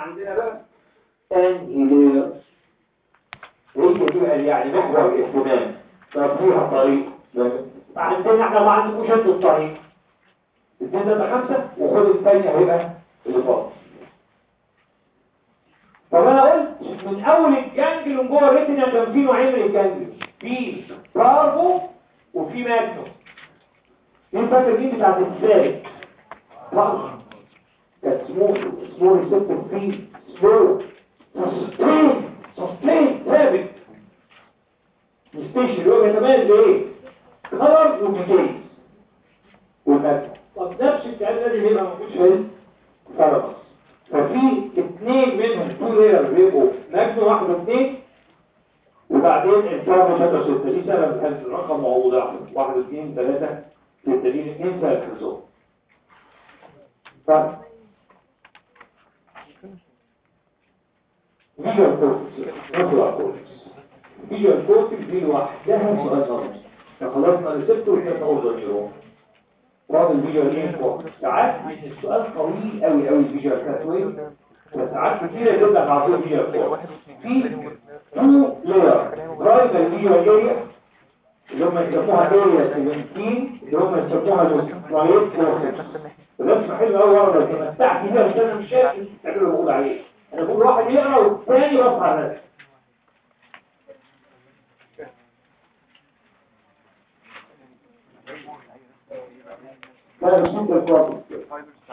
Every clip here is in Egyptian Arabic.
عندنا بقى انهيلير هي دي بقى يعني محور الاهتمام طب فيها طريق عندنا احنا ما عندكوش انتوا الطريق اتنين ده خمسة وخد الثانية هيبقى اللي فاضل طب انا قلت من اول الجانجلون جوه الريتنا كان في نوعين من الجانجلون في برافو وفي ماجنو مين فاكر مين بتاعت الثالث برافو كانت سمول سمول ريسبتور في سلو سستين سستين ثابت الستيشن اللي هو بيتميز بايه؟ كلر وديتيلز والماجنو طب نفس الكلام ده اللي هيبقى موجود في الثالث ففي اثنين منهم تو لير بيبقوا ماجنو واحد واثنين وبعدين الفارم شكل ستة دي سبب كانت الرقم موضوع واحد اثنين ثلاثة ستة دي اثنين سبب خلصوا ف فيجوال كورتكس نطلع كورتكس فيجوال كورتكس دي لوحدها سؤال نظري فخلصنا ريسبتور وكده اوردر نيورون فاضل فيجوال ايه كورتكس ساعات السؤال طويل قوي قوي الفيجوال كاتوي ساعات كتير يجيب لك على طول فيجوال كورتكس في تو لير برايمري فيجوال اريا اللي هم يسموها اريا 17 اللي هم يسموها الرايت كورتكس الرسم حلو قوي ورا لو تمتعت بيها بس انا مش شايف اللي بقول عليه انا بقول واحد يقرا والثاني رفع الرسم ده بسيط الكورتكس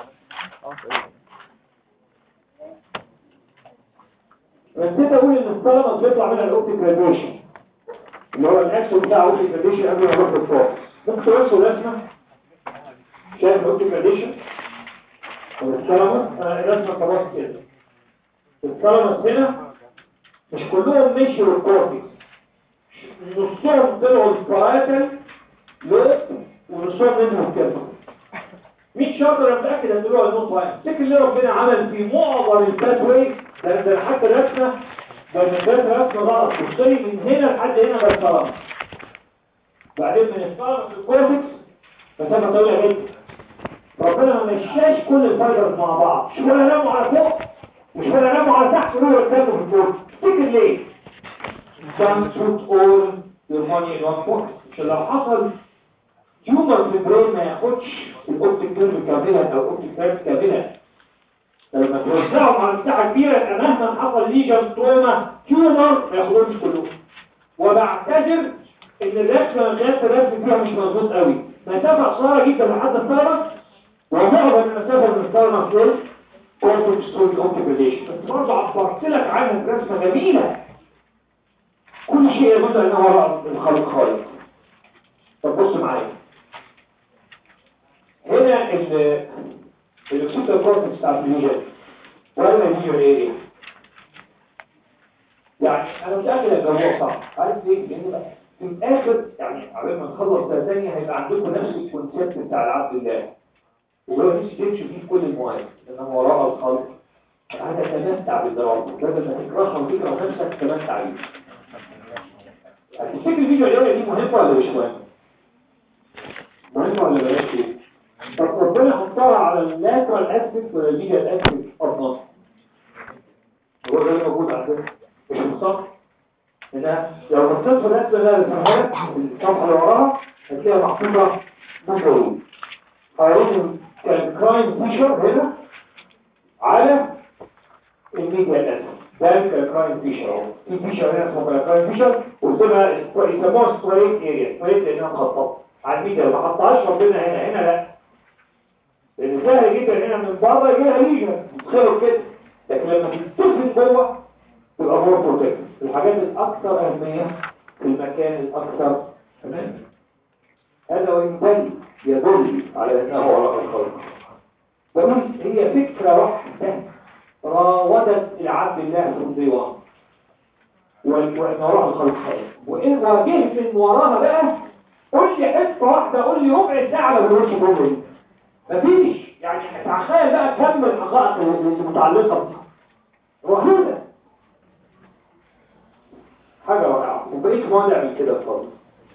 نسيت اقول ان الثلمس بيطلع منها الاوبتيك راديشن اللي هو الاكسون بتاع الاوبتيك راديشن قبل ما نروح للفوق ممكن تبصوا الرسمه شايف الاوبتيك راديشن الثلمس انا الرسمه خلاص كده الثلمس هنا مش كلهم مشوا الكورتكس نصهم طلعوا الباراتل لوب ونصهم منهم كده مين شاطر انا متاكد ان دول النص واحد تفتكر ليه ربنا عمل في معظم الباثوي ده ده حتى الرسمه ده من ده رسمه غلط بصي من هنا لحد هنا ده الطرف بعدين من الطرف للكورتكس مسافه طويله جدا ربنا ما مشاش كل الفايبرز مع بعض مش ولا ناموا على فوق مش ولا ناموا على تحت ولا ركبوا في الكورتكس تفتكر ليه؟ Don't put all your money in one pocket عشان لو حصل تيومر في البرين ما ياخدش الاوبتيك كيرف كاملا او الاوبتيك كيرف كاملا لما توزعهم على مساحه كبيره يبقى مهما حصل ليجن توما تيومر ما ياخدهمش كلهم وبعتذر ان الرسمه غير الرسم فيها مش مظبوط قوي مسافه قصيره جدا لحد الثرمس ومعظم المسافه من الثرمس لل كورتكس ستوري اوبتيك بس برضه عبرت لك عنها برسمه جميله كل شيء يدل ان هو الخالق خالق طب بص معايا هنا ال الاكسيتال كورتكس بتاع الفيجن ولا الفيجن ايه يعني انا متاكد ان الموضوع صح عارف ليه لان بقى في الاخر يعني قبل ما نخلص سنه ثانيه هيبقى عندكم نفس الكونسيبت بتاع العبد الله وهو نفسي تمشي فيه في كل المواد انما وراء الخلق هتتمتع بالدراسه بدل ما تكرهها وتكره نفسك تتمتع بيه هتفتكر الفيديو الأولى دي مهمة ولا مش مهمة؟ مهمة ولا بلاش ايه؟ طب ربنا حطها على اللاترال اسيد ولا الميديال اسيد افضل؟ هو ده اللي موجود عندنا مش مصطفى هنا لو بصيت في الاسم ده الصفحة اللي وراها هتلاقيها محطوطة مشهور هيروح كالكراين فيشر هنا على الميديال اسيد ده الكالكراين فيشر اهو في فيشر هنا اسمه كالكراين فيشر وسيبها يسموها ستريت اريا ستريت لانها مخططه على الميديا ما حطهاش ربنا هنا هنا لا لان سهل جدا هنا من بره يجي لها ليجن تخيلوا كده لكن لما تتصل جوه تبقى مور بروتكت الحاجات الاكثر اهميه في المكان الاكثر تمام هذا وان دل يدل على انه وراء الخلق بقول هي فكره واحده راودت العبد الله في الديوان وان وراها الخلق خير وان واجهت من وراها بقى قول لي حته واحده قول لي ربع ساعه ما بنقولش الجمله دي مفيش يعني تخيل بقى كم الحقائق اللي متعلقه بيها رهيبه حاجه رائعه وبقيت مانع من كده خالص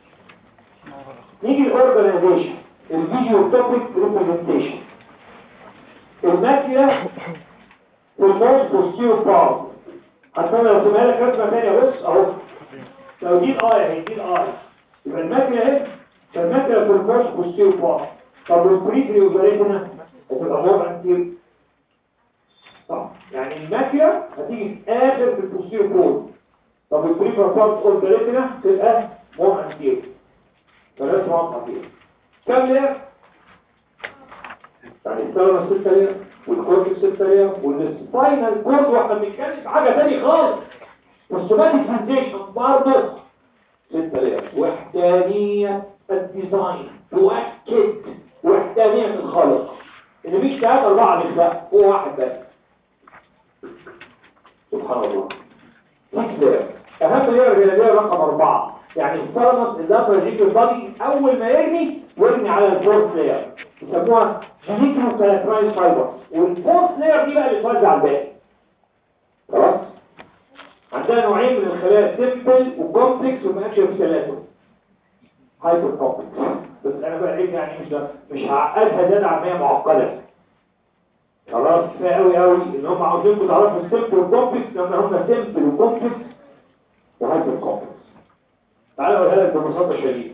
نيجي الاورجنايزيشن الفيديو توبيك ريبريزنتيشن الماكينه في الموست بوستيرو بارت هتكون رسمها لك رسمه ثانيه بص اهو لو دي الاي اهي دي الاي يبقى الماكله اهي فالماكله في الموست بوستيرو بارت طب والبريفري وزارتنا هتبقى مور انتير صح يعني الماكله هتيجي في اخر في البوستيرو بارت طب والبريفري بارت وزارتنا تبقى مور انتير فلازم واضحه فيها كم لير يعني الثلاثة ستة لير والكورتكس ستة لير والسباينال كورد واحنا بنتكلم في حاجة تاني خالص والسوماتيك فانتيشن برضه ستة لير وحدانية الديزاين تؤكد وحدانية الخالق ان مفيش ثلاثة أربعة لخلاق هو واحد بس سبحان الله سكس لير أهم لير هي لير رقم أربعة يعني الثالمس اللاترال ريجل بادي أول ما يرمي ويرمي على الفورث لير يسموها جينيكال كاركترايز فايبر والفورث لاير دي بقى اللي توزع على الباقي خلاص عندنا نوعين من الخلايا سيمبل وكومبلكس وماكشن ثلاثه هايبر كومبلكس بس انا بقى ايه يعني مش ده مش هعقدها زياده عن ما هي معقده خلاص كفايه قوي قوي ان هم عاوزينكم تعرفوا السيمبل والكومبلكس لما هم سيمبل وكومبلكس وهايبر كومبلكس تعالى اقولها لك ببساطه شديده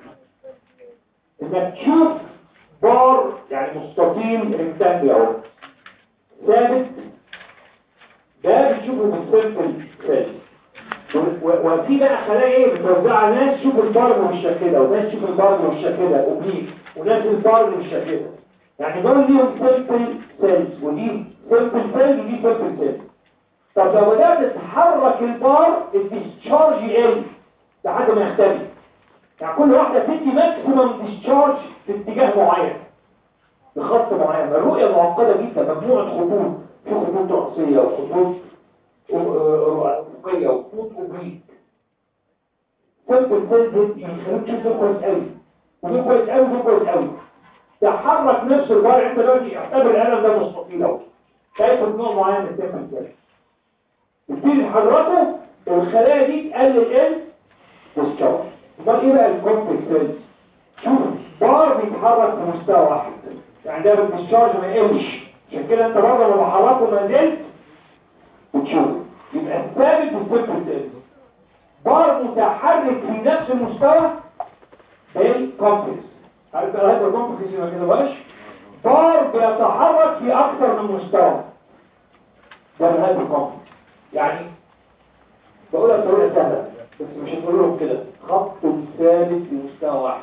انك تشوف بار يعني مستطيل ريكتانجل اهو ثابت ده بتشوفه من سيمبل سيل وفي بقى خلايا ايه متوزعه ناس تشوف البار بالشكل ده وناس تشوف البار بالشكل ده اوبليك وناس البار بالشكل ده يعني دول ليهم سيمبل سيلز ودي سيمبل سيل ودي سيمبل سيل طب لو بدات تتحرك البار الديسشارج يقل لحد ما يختفي يعني كل واحدة تدي ماكسيمم ديسشارج في اتجاه معين بخط معين الرؤية معقدة جدا مجموعة خطوط في خطوط رأسية وخطوط أفقية وخطوط أوبليك سيمبل سيلز يخليك تشوف ده كويس قوي وده كويس قوي وده كويس قوي تحرك نفس البار انت دلوقتي اعتبر القلم ده مستطيل اهو شايف نوع معين من السيمبل سيلز تبتدي تحركه الخلايا دي تقلل ال ديسشارج امال ايه بقى الكومبلكس سيلز شوف بار بيتحرك في مستوى واحد يعني ده بالديسشارج ما يقلش عشان كده انت برضه لما بحركه ما زلت بتشوف يبقى الثابت بالسيمبل سيلز بار متحرك في نفس المستوى بالكومبلكس عارف بقى هذا الكومبلكس ما كده بقاش بار بيتحرك في اكثر من مستوى ده هذا الكومبلكس يعني بقولها بطريقه سهله بس مش هنقول لهم كده خط ثابت في مستوى واحد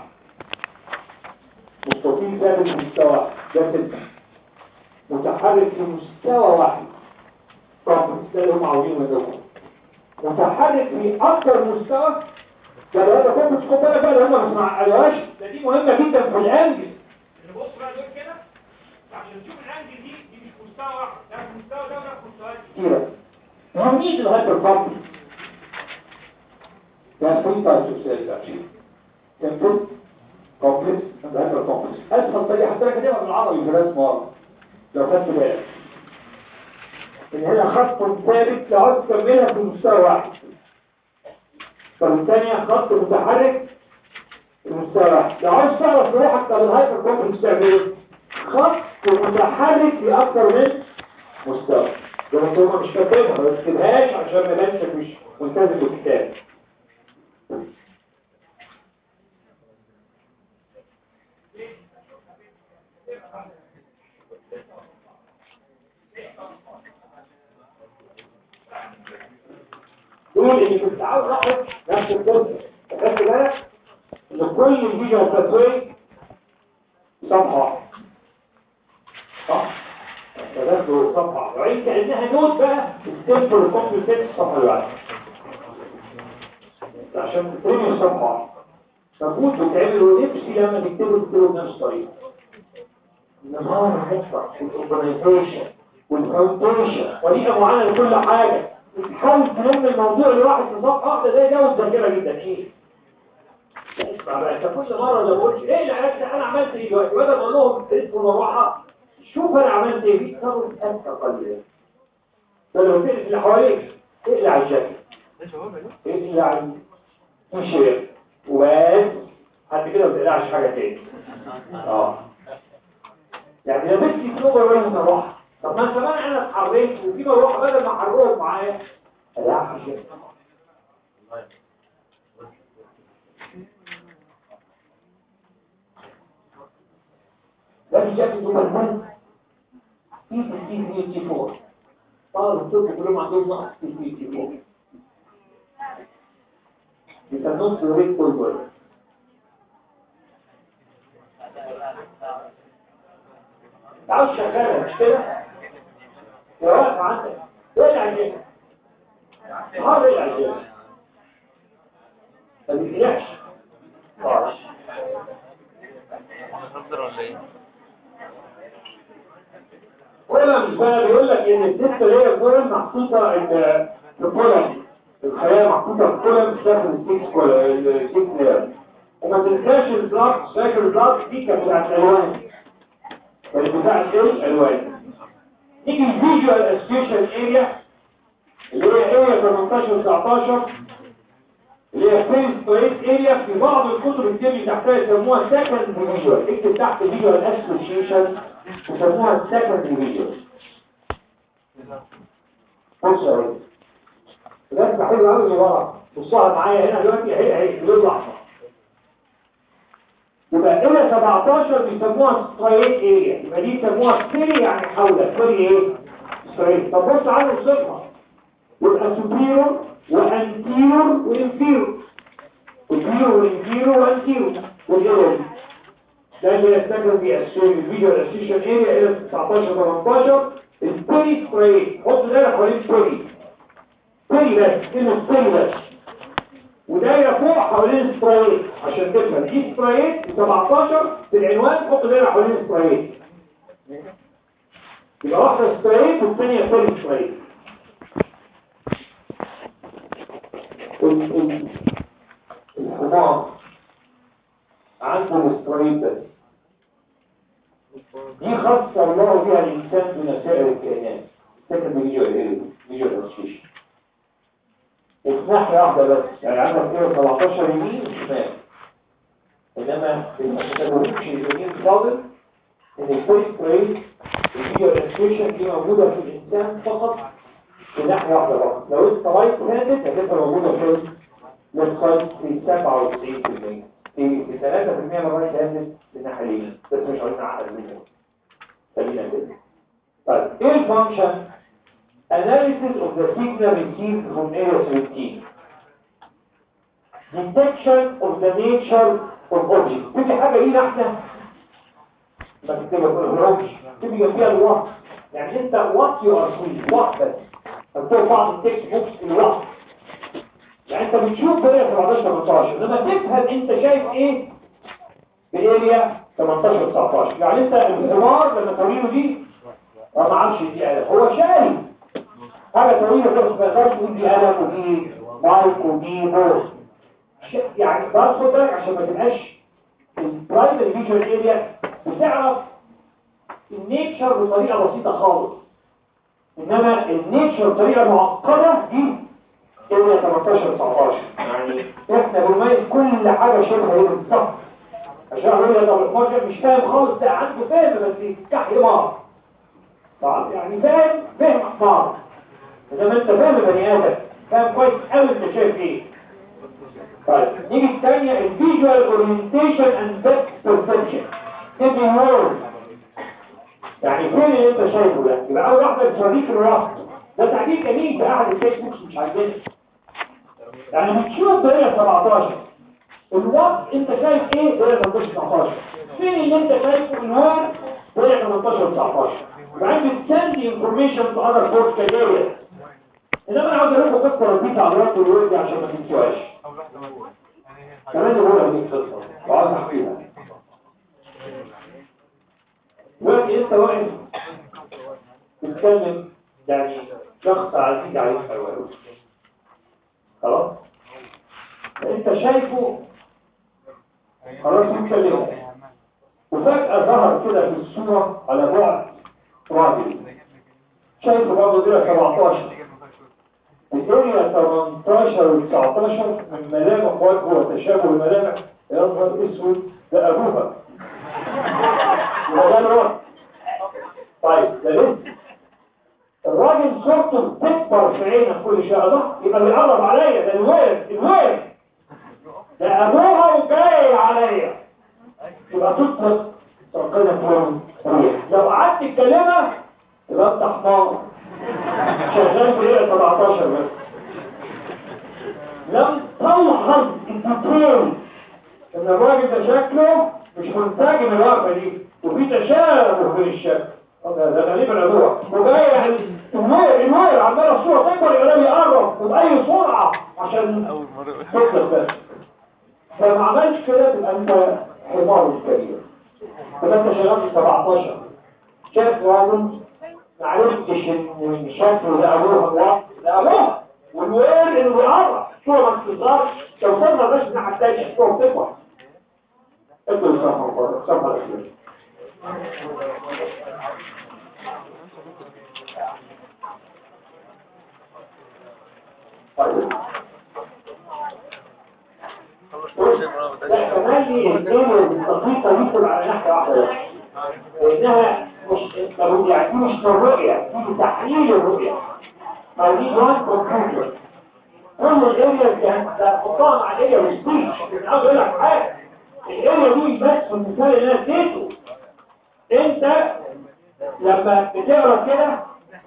مستطيل ثابت في مستوى واحد ده كده متحرك في مستوى واحد طب ده اللي هم عاوزينه يدوكم متحرك في اكثر مستوى ده لو انت كنت تخد بالك بقى اللي هم مش معقدوهاش ده دي مهمه جدا في الانجل اللي بص بقى دول كده عشان تشوف الانجل دي دي مش مستوى واحد ده في مستوى ده وده في مستويات كتيره مهمين الهايبر كومبلكس There are three types of cells actually. Simple, complex, and hypercomplex. أسهل طريقة حتى لك كده بالعربي في الرسم مرة. لو خدت بالك. إن هنا خط ثابت لو عايز تكملها في مستوى واحد. طب الثانية خط متحرك في مستوى واحد. لو عايز تعرف روحك طب الهايبر كومبلكس تعمل ايه؟ خط متحرك في أكثر من مستوى. ده انتوا مش كاتبينها ما تكتبهاش عشان ما يبانش مش ملتزم بالكتاب. دول اللي كنت عاوز اخد نفس الكورس خدت بالك ان كل الفيديو والتصوير صفحه واحده صح فده صفحه وعين كانها نوت بقى السيمبل الكومبليكيت الصفحه اللي بعدها عشان تترمي الصفحه واحده مجهود بتعمله نفسي لما تكتبه تكتبه بنفس الطريقه النظام المطلق والاورجنايزيشن والفاونديشن وليها معانا لكل حاجه تحاول تلم الموضوع لواحد في صفحه واحده زي ده وتذاكرها جدا ايه اسمع بقى انت كل مره لو قلت ايه اللي عرفت انا عملت ايه دلوقتي بدل ما اقول لهم اسمه المروحه شوف انا عملت ايه في تصرف اذكى قليلا ده لو تقلق اللي حواليك اقلع الجاكيت اقلع التيشيرت وبس بعد كده ما تقلعش حاجه تاني اه يعني لو بنتي كلوبر ولا مروحه طب ما كمان انا اتحريت وفي بروح بدل ما احرقهم معايا لا شيء ده مش شكل دوبل في تي 3 تي 4 طالب الطب كلهم عندهم نقص في تي 3 تي 4 بيسموه فلوريد كولبر تعال شغالة مش كده؟ يا واقف عندك ايه العجيب؟ اه ايه العجيب؟ ما بيقلقش خالص هزر ولا ايه؟ ولا مش بقى بيقول لك ان الست اللي هي الكولم محطوطه ال- في الكولم الخلايا محطوطه في الكولم مش داخل السيكس كولم السيكس نيرف وما تنساش البلاط فاكر البلاط دي كانت بتاعت الالوان كانت بتاعت ايه الالوان نيجي الفيجوال اسبيشن اريا اللي هي اريا 18 19 اللي هي فيس ستريت اريا في بعض الكتب الكتب تحتها يسموها سكند فيجوال اكتب تحت فيجوال اسوشيشن يسموها سكند فيجوال بص يا ولد ده حلو قوي اللي ورا بصها معايا هنا دلوقتي اهي اهي اللون الاحمر يبقى اريا 17 بيسموها ستريت اريا يبقى دي يسموها سيري يعني حوله سيري ايه ستريت طب بص على الصفحه يبقى سوبيرور وانتيرور وانفيرور سوبيرور وانفيرور وانتيرور والجلوب ده اللي يستخدم في السيري الفيديو الاسيشن اريا الى 19 18 البيري ستريت حط ده حوالين بيري بيري بس كلمه بيري بس ودايره فوق حوالين ستريت عشان تفهم دي ستريت 17 في العنوان حط دايره حوالين ستريت يبقى واحده ستريت والثانيه بيري ستريت ال- ال- الحمار عنده الستريت بس دي خاصة الله بها الإنسان من سائر الكائنات تكتب فيديو الهيرو فيديو الاسوشيشن وفي ناحية واحدة بس يعني عندك كده 17 يمين وشمال إنما في المتكلمش اليمين فاضل إن الفيس تريد الفيديو الاسوشيشن دي موجودة في الإنسان فقط في ناحية واحدة فقط لو انت رايت هاندد هتبقى موجودة في ليفت سايد في 97% في في 3% من الرايت هاندد في الناحية اليمين بس مش عايزين نعقد منهم خلينا كده طيب ايه الفانكشن analysis of the signal received from area 17 detection of the nature of objects تدي حاجة لينا احنا ما تكتبها في الهروبش تبي جنبيها الوقت يعني انت what you are seeing وقت بس هتقول بعض التكست بوكس الوقت يعني انت بتشوف باريا 17 18 لما تفهم انت شايف ايه باريا 18 19 يعني انت الحمار لما توريله دي ما معرفش دي قلم هو شايف حاجه طويله كده ما يقدرش يقول دي قلم ودي مايك ودي بوس ش- يعني بس خد بالك عشان ما تبقاش البرايمري فيجوال اريا بتعرف النيتشر بطريقه بسيطه خالص انما النيتشر بطريقه معقده دي اريا 18 19 يعني احنا بنميز كل حاجه شبه ايه بالظبط عشان اقول لك طب الفرجة مش فاهم خالص ده عنده فهم بس يفتح مار طبعا يعني فاهم فهم مار انما انت فاهم بني ادم فاهم كويس قوي انت شايف ايه طيب نيجي الثانيه الفيجوال اورينتيشن اند ديبث بيرسبشن تبي وورد يعني فين اللي انت شايفه ده يبقى اول واحده بتوريك الرفض ده تعديل جميل في احد الفيس بوكس مش عاجبني يعني بتشوف دايره 17 الوقت انت شايف ايه دايره 18 19 فين اللي انت شايفه الوان دايره 18 19 وبعدين بتسندي انفورميشن تو اذر فورس كارير انما انا عاوز اقول لكم قصه لطيفه على الوقت والوقت عشان ما تنسوهاش كمان بقولها دي قصه وعاوز احكيها دلوقتي انت واقف تتكلم يعني شخص عزيز عليك حيوان خلاص انت شايفه خلاص يتكلم وفجأة ظهر كده في الصورة على بعد راجل شايفه برضه دي 17 الدنيا 18 و 19 من ملامح وجهه وتشابه الملامح يظهر اسود ده ابوها وده الوقت طيب ده لسه صورته بتكبر في عينك كل شويه ده يبقى بيقرب عليا ده الويل الويل ده ابوها وجاي عليا يبقى تطلق ربنا فهم لو قعدت تكلمها يبقى انت حمار شغال في ايه 17 بس لم تلحظ الديتيل ان الراجل ده شكله مش منسجم الوقفه دي وفي تشابه بين الشكل ده ده غالبا ابوها وجاي يعني النور النور عمال الصوره تكبر يبقى ده بيقرب وباي سرعه عشان تطلق بس فما عملش كده تبقى انت حمار كبير فده انت شغال في 17 شاف راجل ما عرفتش ان شكله ده ابوها الوقت ده ابوها والويل انه بيقرب صوره ما بتظهرش لو صرنا بس الناحيه الثانيه الصوره بتكبر ادوا الصفحه بره الصفحه الاخيره طيب لا كمان لي الدنيا الدقيقة يدخل على ناحية واحدة لأنها مش يعني دي مش الرؤية دي تحليل الرؤية أو دي جوان كمبيوتر كل الاريا كان حطها مع الاريا والسبيش مش عاوز اقول لك حاجة الاريا دي بس المثال اللي انا اديته انت لما بتقرا كده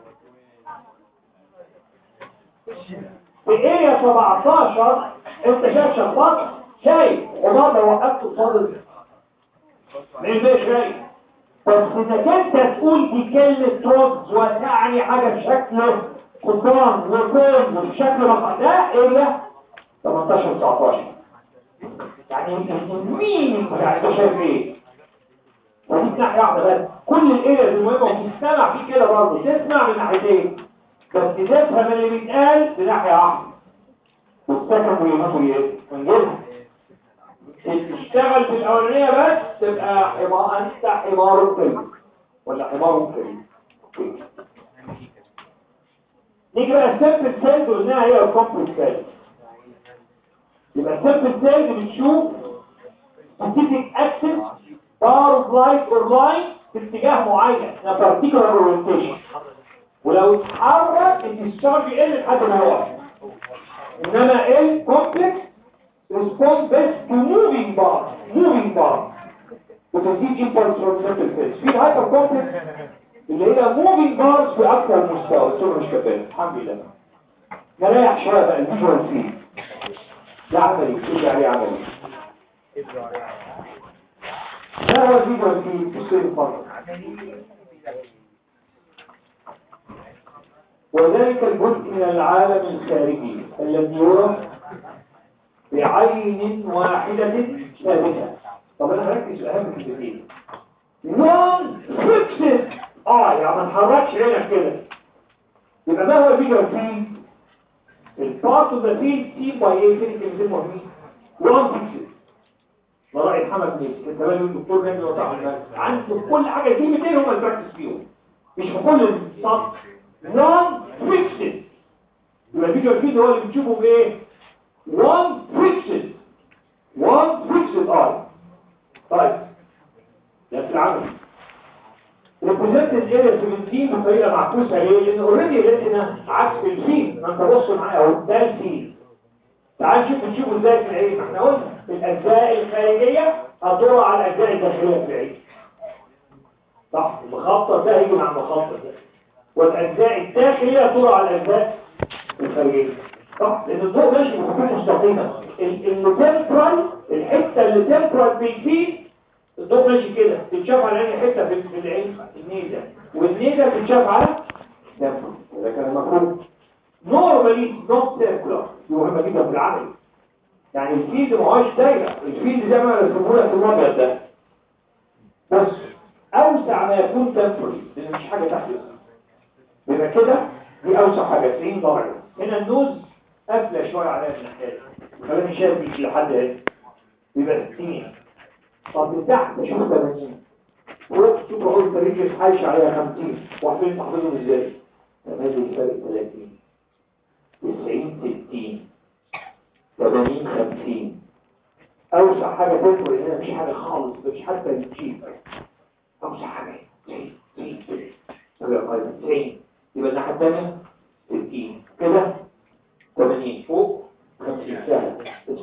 في اريا 17 انت شايف شخبطه شايف حمار لو وقفت قصاد مين ده شايف بس انك انت تقول دي كلمة رز وتعني حاجة بشكل قطران وكون وبشكل مقام ده اريا 18 19 يعني مين يعني ده شايف ايه ودي ناحية واحدة بس كل الاريا المهمة وبتسمع فيه كده برضه تسمع من ناحيتين بس تفهم اللي بيتقال بناحية واحدة والسكن ويموتوا ايه؟ ونجيبها تشتغل في الأولانية بس تبقى حمار أنت حمار كريم ولا حمار كريم نيجي بقى السيرفس سيلز قلناها هي الكومبلكس سيلز يبقى السيرفس سيلز بتشوف specific axis bar of light or line في اتجاه معين a particular orientation ولو اتحرك الديسشارج يقل لحد ما يقف انما الكومبلكس respond best to moving bar moving bar وتزيد impulse from central phase في الهايبر كومبلكس اللي هي moving bars في اكثر مستوى الصورة مش كفاية الحمد لله نريح شوية بقى الفيجوال فيه ده عملي تيجي عليه عملي ده هو الفيجوال فيه في الصيف الفضل وذلك الجزء من العالم الخارجي الذي يرى بعين واحدة ثابتة طب انا هركز في اهم كلمتين نون فيكسد اه يعني ما نحركش عينك كده يبقى ما هو الفيجوال فيه البارت اوف ذا فيلد سي باي ايه فين الكلمتين مهمين وان فيكسد ده رأي محمد ميسي كان زمان الدكتور نادي وضع المال عنده كل حاجة كلمتين هم اللي براكتس فيهم مش في كل الصف نون فيكسد يبقى الفيجوال فيلد هو اللي بتشوفه بايه one fixed one fixed eye طيب ده في العمل represented area 17 بطريقه معكوسه ليه؟ لان اوريدي لقينا عكس الفيل ما انت بص معايا اهو ده الفيل تعال نشوف نشوفه ازاي في العين احنا قلنا الاجزاء الخارجيه هتدور على الاجزاء الداخليه في العين صح المخطط ده هيجي مع المخطط ده والاجزاء الداخليه هتدور على الاجزاء الخارجيه صح لان الضوء ماشي بخطوط مستقيمه التمبرال الحته اللي تمبرال بيزيد الضوء ماشي كده تتشاف على اي حته في العين النيزه والنيزه تتشاف على تمبرال ده كان المفروض نورمالي نوت سيركولار دي مهمه جدا في العمل يعني الفيلد ما هوش دايره الفيلد زي ما رسموه لك في الابيض ده بس اوسع ما يكون تمبرال لان مش حاجه تحت يبقى كده دي اوسع حاجه 90 درجه هنا النوز قافله شويه عليها من الناحيه خليني شايف لحد هنا يبقى 60 طب من تحت اشوف 80 فوق شوف اقول الرجل حايش عليها 50 وعارفين تحفظهم ازاي تمادي الفرق 30 90 60 80 50 اوسع حاجه تفرق هنا مفيش حاجه خالص مفيش حتى الجيب اوسع حاجه 90 90 90 يبقى الناحيه الثانيه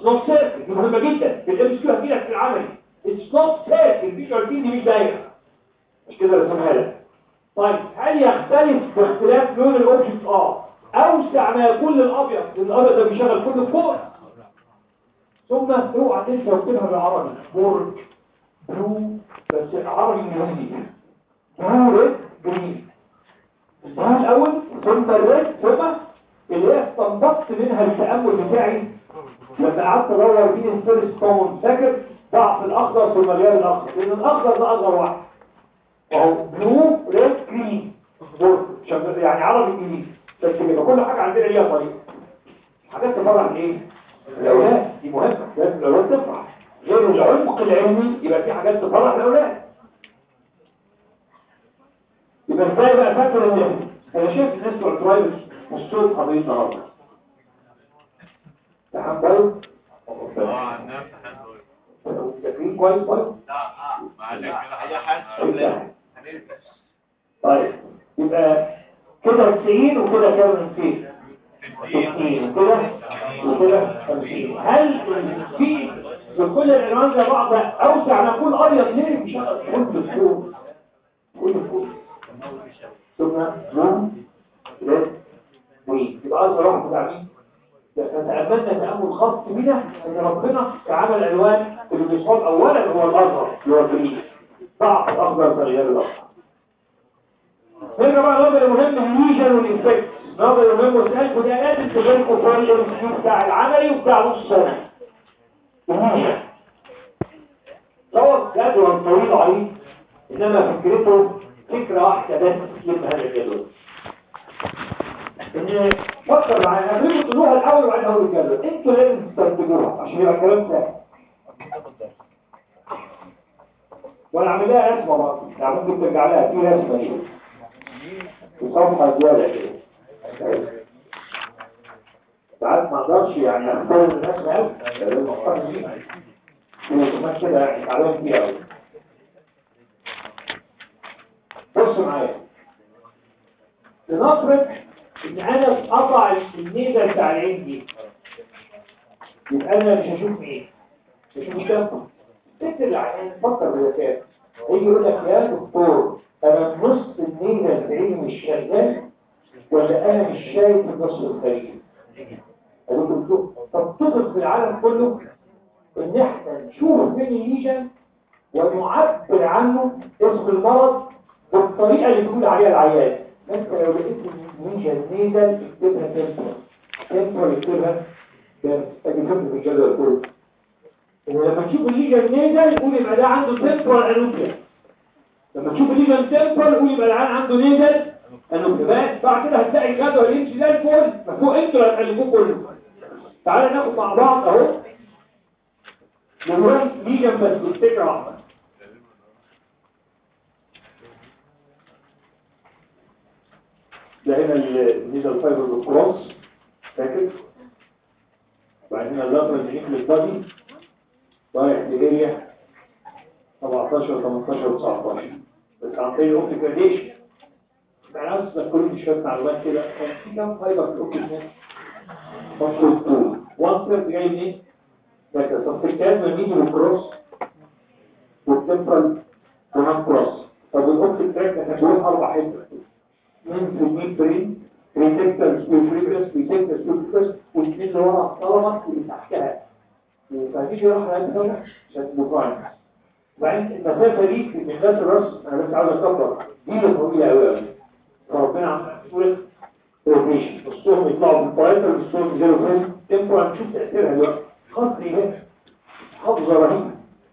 نوت سيركل دي مهمه جدا في الام اس كيو هتجيلك في العملي اتس نوت سيركل الفيجوال دي مش دايره مش كده رسمها لك طيب هل يختلف باختلاف لون الاوبجكت اه اوسع ما يكون للابيض لان الابيض ده بيشغل كله فوق ثم اوعى تنسى وتكتبها بالعربي برج بلو بس عربي انجليزي بلو ريد جرين البلو الاول ثم الريد ثم اللي هي استنبطت منها التامل بتاعي لما قعدت ادور مين الفيرست كومن فاكر ضعف الاخضر ثم الياء الاخضر لان الاخضر ده اصغر واحد وهو بلو ريد جرين برج شغال- يعني عربي انجليزي بس كده كل حاجه عندنا ليها طريقه حاجات تبرع عن ايه الاولاد دي مهمه لازم الاولاد تفرح غير العمق العلمي يبقى في حاجات تفرح الاولاد يبقى ازاي بقى فاكر ان انا شايف الناس بتوع الدرايفرز مستوى قضيه النهارده تحملوا اه عندنا امتحان دول فاكرين كويس كويس لا ما عليك كده حاجه حاسه طيب يبقى كده 90 وكده كام 200 60 وكده وكده 50 هل في بكل الالوان زي بعض اوسع نقول ابيض ليه مش كل الفوق كل الفوق ثم لون ريد وين يبقى اصغر واحد بتاع مين فتأملنا تأمل خاص بنا ان ربنا كعمل الالوان اللي بيصاب اولا هو الازهر اللي هو الجريد ضعف الاخضر تغيير الاخضر هنا بقى النظر المهم الليجن والإنفكت النظر المهم وسألكم ده لازم تبينكم في الانسيو بتاع العملي وبتاع نص سنة الليجن صور جدول طويل عريض إنما فكرته فكرة واحدة بس تلم هذا الجدول إن فكر معايا قبل تقولوها الأول وبعدين أول الجدول أنتوا لازم تستنتجوها عشان يبقى الكلام سهل وأنا عامل لها رسمة برضه يعني ممكن ترجع لها في رسمة دي وصفحة زيادة كده ساعات ما اقدرش يعني اختار الناس قوي لازم اختار دي وكمان كده يعني تعبان فيها قوي بص معايا لنفرض ان انا قطع النيزه بتاع العين دي يبقى انا مش هشوف مين مش هشوف شمس ست العين فكر بذكاء يجي يقول لك يا دكتور انا نص النيزه العين مش شغال ولا انا مش شايف النص الخارجي قالوا له طب تقصد في العالم كله ان احنا نشوف مين الليجن ونعبر عنه اسم المرض بالطريقه اللي بيقول عليها العيان انت لو لقيت الليجن نيزل اكتبها تمبر تمبر اكتبها اجيبها في الجدول كله ولما تشوف الليجن نيزل قول يبقى ده عنده تمبر انوبيا لما تشوف الليجن تمبر قول يبقى العيان عنده نيزل انوبيا بس بعد كده هتلاقي الجدول يمشي زي الفل مفهوم انتوا اللي هتقلبوه كله تعالى ناخد مع بعض اهو نوران ليجن بس بالفكره واحده ده هنا النيزل فايبر بالكروس فاكر وبعدين اللاترال النيكليس بادي رايح لاريا 17 18 19 بس عن طريق الاوبتيك راديشن معناه بس كل مش شويه معلومات كده كان في كام فايبر في الاوبتيك نت مشهور طول وان ثيرد جاي منين؟ فاكر طب في الكلام الميدي والكروس والتمبرال وهان كروس طب الاوبتيك تراك احنا بنقول اربع حتت من في الميد برين ريتكتر سبيفريكس ريتكتر سبيفريكس والاثنين اللي ورا الطلبه اللي تحتها فمفيش راح لها عشان مقارنه وبعدين المسافه دي من غاز الراس انا بس عاوز اكبر دي اللي طويله قوي قوي فربنا عم يقول روتيشن نصهم يطلعوا بالبرايتر ونصهم ينزلوا فين تمبو هنشوف تاثيرها دلوقتي خطري ده حافظه رهيبه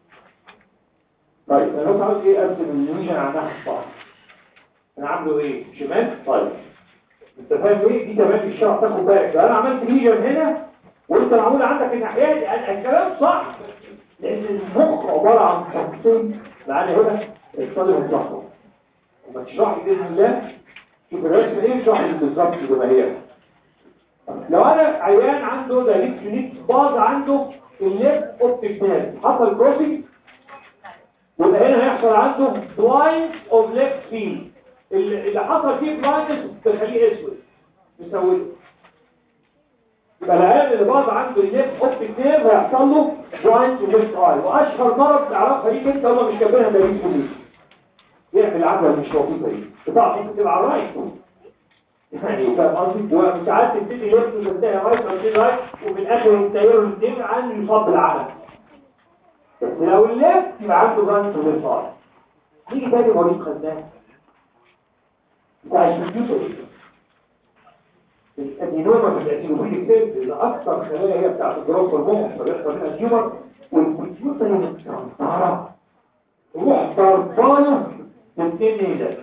طيب انا بس عاوز ايه ارسم الليجن على ناحيه الصح انا عامله ايه شمال طيب انت فاهم ايه دي كمان في الشرح تاخد بالك لو انا عملت ليجن هنا وانت معمول عندك الناحيه دي الكلام صح لان المخ عباره عن حاجتين معانا هنا الطالب هتلاحظه وما تشرح لي باذن الله شوف الرسم ايه اشرح لي بالظبط زي ما هي لو انا عيان عنده ده ليك ليك باظ عنده الليف اوبتيك نيرف حصل كروسنج يبقى هنا هيحصل عنده بلايند اوف ليفت فيلد اللي حصل فيه بلايندنس تخليه اسود نسويه يبقى العيان اللي باظ عنده الليفت اوبتيك نيرف هيحصل له جوينت ليفت اي واشهر مرض تعرفها دي انت هم مش كاتبينها دليل كلي يعمل العدوى اللي مش لطيفه دي طبعا ممكن تبقى على الرايت يعني فاهم قصدي وساعات تبتدي ليفت وتنتهي رايت وتنتهي رايت وفي الاخر ينتهيوا الاثنين عن يصاب بالعدم بس لو الليفت يبقى عنده جوينت ليفت اي نيجي تاني مريض خدناه بتاع الكمبيوتر الادينوما في الادينوفيليك سيلز اللي اكثر خلايا هي بتاعت الجروث هرمون فبيحصل منها تيومر والكمبيوتر اللي متطرطره روح طرطانه الاثنين ايه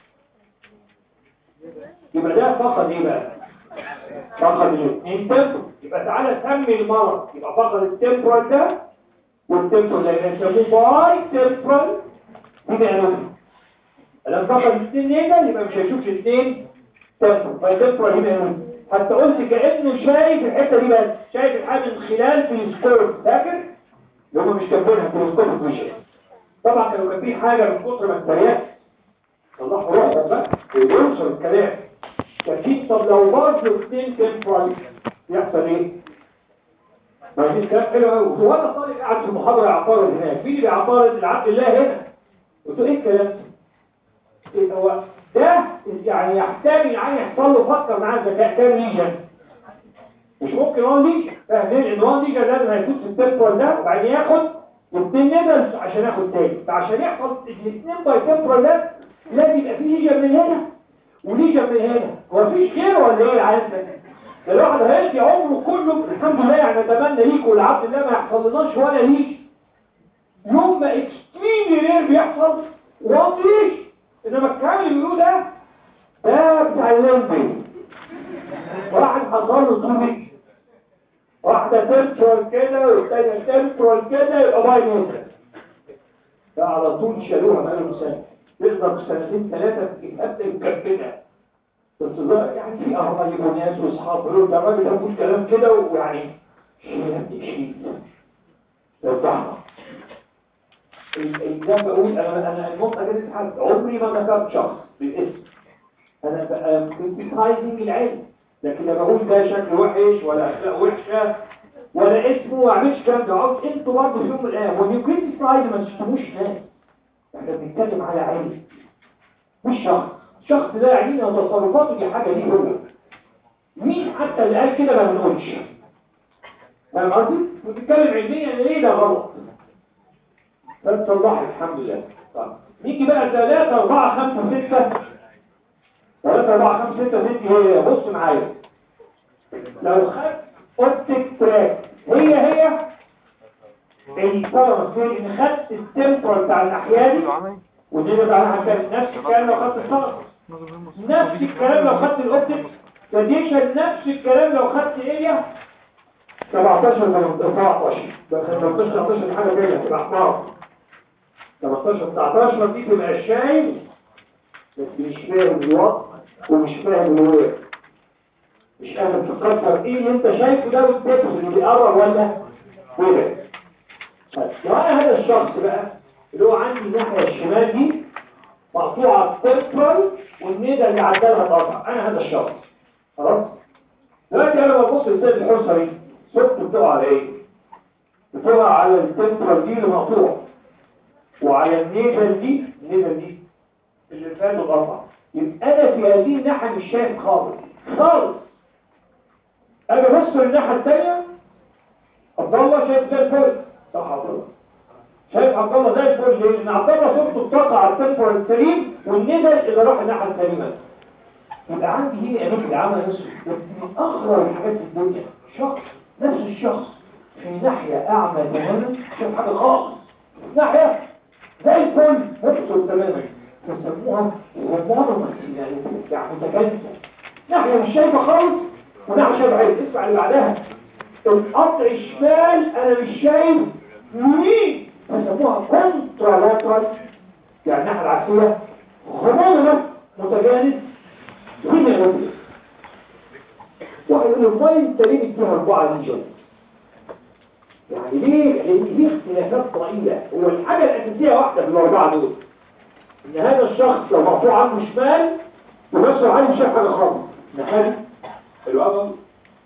يبقى ده فقد ايه بقى فقد الاثنين تمبر يبقى تعالى سمي المرض يبقى فقد التمبرال ده والتمبرال ده يبقى يسموه باي تمبرال يبقى انومي لما فقد الاثنين نيجا يبقى مش هيشوف الاثنين تمبرال باي تمبرال يبقى انومي حتى قلت كأنه شايف الحتة دي بس شايف الحاجة من خلال تلسكوب فاكر؟ اللي هم مش كاتبينها تلسكوب فيجن طبعا كانوا كاتبين حاجة من كتر ما الترياق صلحوا روحهم بقى ويوصل الكلام كان طب لو برضه اثنين تمبرال يحصل ايه؟ ما فيش كلام حلو قوي هو انا طالب قاعد في المحاضره يعترض هناك مين اللي بيعترض العبد الله هنا قلت له ايه الكلام ده؟ إيه هو ده يعني يحتاج العين يحصل له فكر معاه ذكاء كام ليجن مش ممكن وان ليجن فاهمين ان وان ليجن لازم هيفوت في التمبرال ده وبعدين ياخد واثنين نيدلز عشان ياخد تاني فعشان يحصل الاثنين باي تمبرال ده لازم يبقى فيه ليجن من هنا وليجن من هنا هو مفيش غيره ولا ايه العيان ده ده الواحد هيدي عمره كله الحمد لله يعني نتمنى ليك ولعبد الله ما يحصلناش ولا ليش يوم ما اكستريملي رير بيحصل وان ليش انما الكلام اللي بيقولوه ده ده بتاع اللمبي واحد حصل له طوبي واحدة تمترال كده والتانية تمترال كده يبقى باي نوتر ده على طول شالوها بقالهم سنة تقدر سنتين ثلاثة تبقى مكبدة بس ده يعني في قرايب وناس واصحاب يقولوا ده الراجل ده مش كلام كده ويعني شيء يا ابني شيء يوضحنا زي ما بقول انا انا النقطه دي حد عمري ما ذكرت شخص بالاسم انا بقى كريتيسايزنج العلم لكن لما اقول ده شكل وحش ولا اخلاق وحشه ولا اسمه ما اعملش كلام ده عاوز انتوا برضه في يوم من الايام وان كريتيسايز ما تشتموش ناس احنا بنتكلم على علم مش شخص الشخص ده يعني ان تصرفاته دي حاجه ليه هو مين حتى اللي قال كده ما بنقولش فاهم قصدي؟ بنتكلم علميا ليه ده غلط فتصلح الحمد لله طيب نيجي بقى 3 4 5 6 3 4 5 6 6 هي بص معايا لو خدت اوبتيك تراك هي هي الفرق ان خدت التمبرال بتاع الناحيه دي ودي بتاع الناحيه نفس الكلام لو خدت الصغر نفس الكلام لو خدت الاوبتيك راديشن نفس الكلام لو خدت ايه 17 من 19 ده 15 19 دي حاجه ثانيه تبقى احمر 15 19 دي تبقى شايف بس مش فاهم الوقت ومش فاهم الوقت مش قادر تفكر ايه اللي انت شايفه ده والتكس اللي بيقرب ولا كده لو انا هذا الشخص بقى اللي هو عندي الناحيه الشمال دي مقطوعه التمبرال والنيده اللي عدالها تقطع انا هذا الشخص خلاص دلوقتي انا ببص ازاي الحصه دي صوت بتقع على ايه بتقع على التمبرال دي اللي مقطوع وعلى النيدل دي النيدل دي اللي فات القطع يبقى انا في هذه الناحيه مش شايف خالص خالص انا ببص للناحيه الثانيه عبد الله شايف زي الفل صح عبد الله شايف عبد الله زي الفل ليه؟ لان عبد الله صورته بتقع على التمبرال السليم والنيدل اللي راح الناحيه السليمه يبقى عندي هنا اماكن عامه نصف من اغرب الحاجات في الدنيا شخص نفس الشخص في ناحيه اعمى تماما شايف حاجه خالص ناحيه زي الفل نفسه تماما يسموها الموضوع يعني يعني متكلفه ناحيه مش شايفه خالص وناحيه شايفه عين اسمع اللي بعدها القطع الشمال انا مش شايف يمين يسموها كونترالاترال يعني الناحيه العكسيه غموضه متجانس هنا يقول وقالوا له ما انت ليه بتجيها اربعه ليجن يعني ليه لان دي اختلافات ضئيله هو الحاجه الاساسيه واحده في الاربعه دول ان هذا الشخص لو مقطوع عنه شمال يبصر عليه مش شايف حاجه خالص نحن الوضع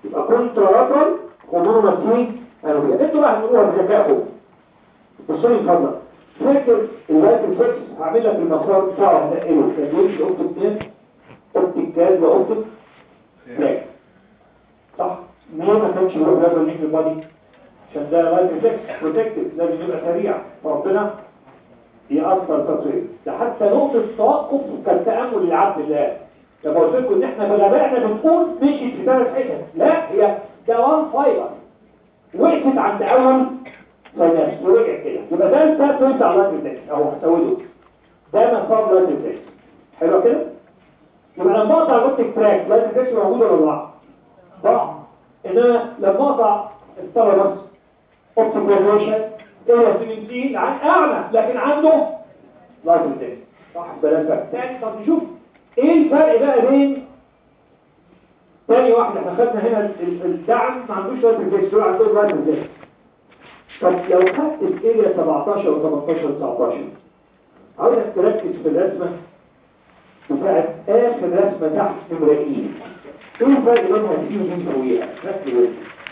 يبقى كونتراترال هومونوماسين انوبيا انتوا بقى هتقولوها بذكائكم بصوا لي اتفضل فاكر اللايت ريفلكس هعمل لك المسار بتاعه هنقله كان يمشي اوضه اثنين اوضه جاز واوضه لا صح ليه ما كانش يروح لازم ليك البادي عشان ده لايت ريفلكس بروتكتيف لازم يبقى سريع فربنا يأثر تصوير ده حتى نقطة التوقف كان تأمل لعبد الله لما قلت لكم ان احنا في غبائنا بنقول مشيت في ثلاث حتت لا هي ده وان فايبر وقفت عند اول ثانية ورجع كده يبقى ده الثالث وانت على لايت ريفلكس اهو هسوده ده مسار لايت ريفلكس حلو كده يبقى لما اقطع الاوبتيك تراك لايت ريفلكس موجود ولا لا؟ طبعا انما لما اقطع الثالاموس اوبتيك ريفليشن ايه سيمنتين عن اعلى لكن عنده لايت ريفلكس صح بلاش فرق تاني طب نشوف ايه الفرق بقى بين تاني واحد احنا خدنا هنا ال- ال- الدعم ما عندوش لايت ريفلكس دول عندهم لايت ريفلكس طب لو خدت الاريا 17 و 18 و 19 عاوزك تركز في الرسمه بتاعت اخر رسمه تحت نمره ايه ايه الفرق بينها دي ودي فوقيها ركز بس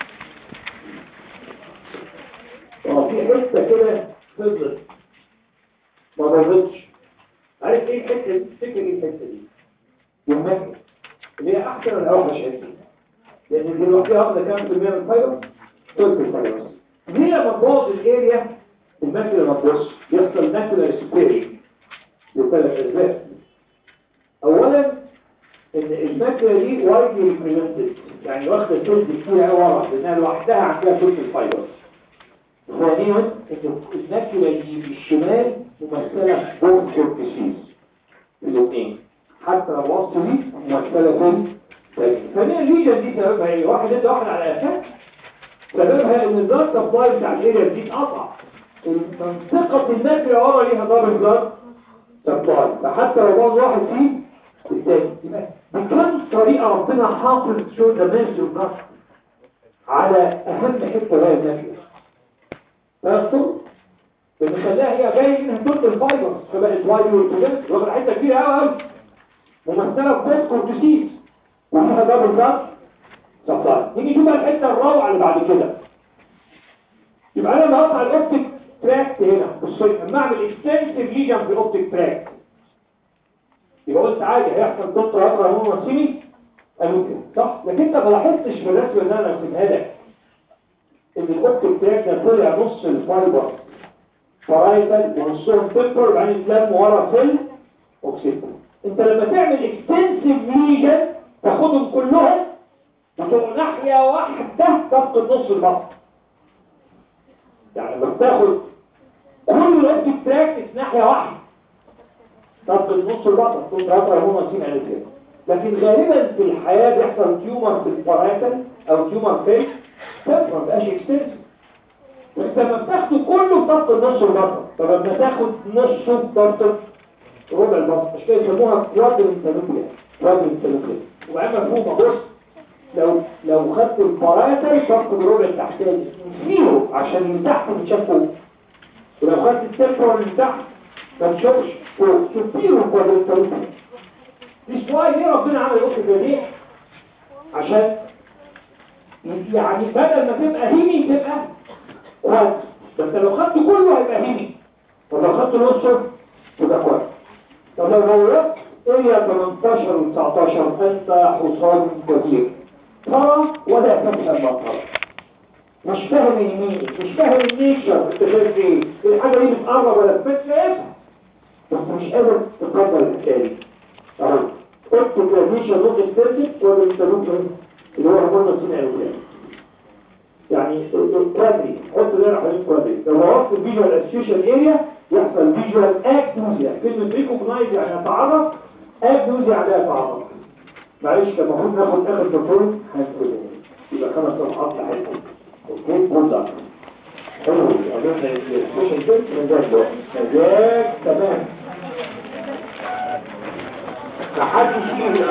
اه في حته كده فضلت ما ضربتش عارف ايه الحته دي تفتكر ايه الحته دي والمكنه اللي هي احسن ولا اوحش حته لان دي لوحدها واخده كام في المية من الفايبر ثلث الفايبر دي لما تبوظ الاريا الماكله لما تبص يحصل ماكله سبيري لثلاث اسباب اولا ان الماكله دي وايدلي ريبريزنتد يعني واخده ثلث كتير قوي ورا لانها لوحدها عندها ثلث الفايبر ثانيا ان الماكله اللي في الشمال ممثله بون كورتيسيس الاثنين حتى لو وصلت دي ممثله في ثانيا الليجن دي سببها ايه؟ واحد ادى واحد على اساس سببها ان البلاد سبلاي بتاع الاريا دي اتقطع منطقه الماكله ورا ليها ضرب بلاد سبلاي فحتى لو باظ واحد فيه الثاني يبقى بكم طريقه ربنا حافظ شو ذا ميرسي على اهم حته وهي الماكله فيصل بنخليها هي جاي منها ثلث الفايبر فبقت وايد والبوزنت واخد حته كبيره قوي قوي ممثله بفيس كورتيسيس وفيها دبل كات سبلاي نيجي نشوف بقى الحته الروعه اللي بعد كده يبقى انا لما اقطع الاوبتيك تراك هنا بصوا لما اعمل اكستنسيف ليجن في الاوبتيك تراك يبقى قلت عادي هيحصل دكتور اقرا هو مصيري قالوا كده صح لكن انت ما لاحظتش في الرسمه اللي انا رسمها لك ان الاوبتيك تراك ده طلع نص الفايبر فرايتال ونصهم تمبر وبعدين يتلم ورا فيل اوكسيد انت لما تعمل اكستنسيف ليجن تاخدهم كلهم وتبقى ناحيه واحده تفقد نص البطن يعني لما بتاخد كل الاوبتيك تراك في ناحيه واحده تفقد نص البطن تكون ثلاثه هرمون ماسكين على كده لكن غالبا في الحياه بيحصل تيومر في الفرايتال او تيومر في تمبر ما بقاش اكستنسيف انت لما بتاخده كله بتفقد نص البطن طب لما تاخد نصه بتفقد ربع البطن مش كده يسموها كوادر انتلوكيا كوادر انتلوكيا وبعدين مفهومه بص لو لو خدت الباراتر تفقد الربع التحتاني زيرو عشان اللي تحت متشاف فوق ولو خدت التمبر اللي تحت ما تشوفش فوق شوف زيرو كوادر انتلوكيا مش واي ليه ربنا عمل الاوكسجين دي عشان يعني بدل ما تبقى هيمي تبقى كويس بس لو خدت كله هيبقى هيمي ولو خدت نصه تبقى كويس طب لو غيرت اريا 18 و 19 انت حصان كبير ترى ولا تفهم ما ترى مش فاهم اليمين مش فاهم النيشر انت شايف ايه الحاجه دي بتقرب ولا تفتح شايفها بس مش قادر تقدر الحكايه دي اهو قلت كراديشن نوت اكستنسيف ولا انتلوكيوم اللي هو هرمون الصنع الولاده يعني الكوادري حط ده حوالين كوادري لو وصلت الفيجوال اسوشيشن اريا يحصل فيجوال اكنوزيا كلمه ريكوجنايز يعني يتعرف اكنوزيا يعني يتعرف معلش كان المفروض ناخد اخر تطور هنقول يبقى خمس صفحات لحد اوكي بوزع حلو اظن الاسوشيشن ده مزاج مزاج تمام محدش يجي